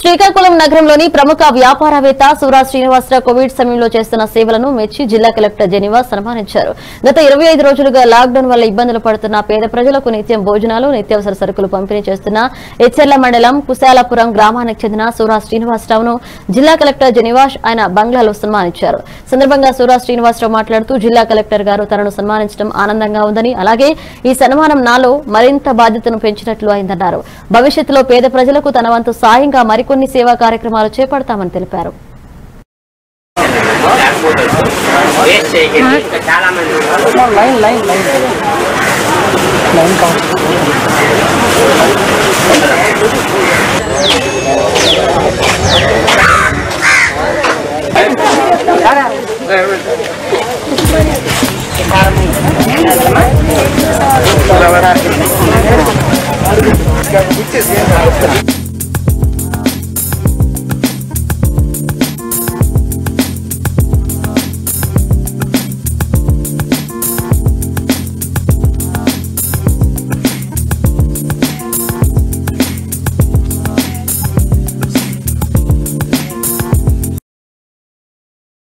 శ్రీకాకుళం నగరంలోని ప్రముఖ వ్యాపారవేత్త సూరా శ్రీనివాసరావు కోవిడ్ సమయంలో చేస్తున్న సేవలను మెచ్చి జిల్లా కలెక్టర్ జెనివా సన్మానించారు గత ఇరవై ఐదు రోజులుగా లాక్డౌన్ వల్ల ఇబ్బందులు పడుతున్న పేద ప్రజలకు నిత్యం భోజనాలు నిత్యావసర సరుకులు పంపిణీ చేస్తున్న ఎచ్చెర్ల మండలం కుశాలపురం గ్రామానికి చెందిన సూరా శ్రీనివాసరావును జిల్లా కలెక్టర్ జెనివాష్ ఆయన బంగ్లాలో సన్మానించారు సందర్భంగా సూరా శ్రీనివాసరావు మాట్లాడుతూ జిల్లా కలెక్టర్ గారు తనను సన్మానించడం ఆనందంగా ఉందని అలాగే ఈ సన్మానం నాలో మరింత బాధ్యతను పెంచినట్లు అయిందన్నారు భవిష్యత్తులో పేద ప్రజలకు తన వంతు సాయంగా మరికొన్ని సేవా కార్యక్రమాలు చేపడతామని తెలిపారు వేస్ట్ చేయకండి ఇంకా చాలా మంది ఉన్నారు. Line line line line count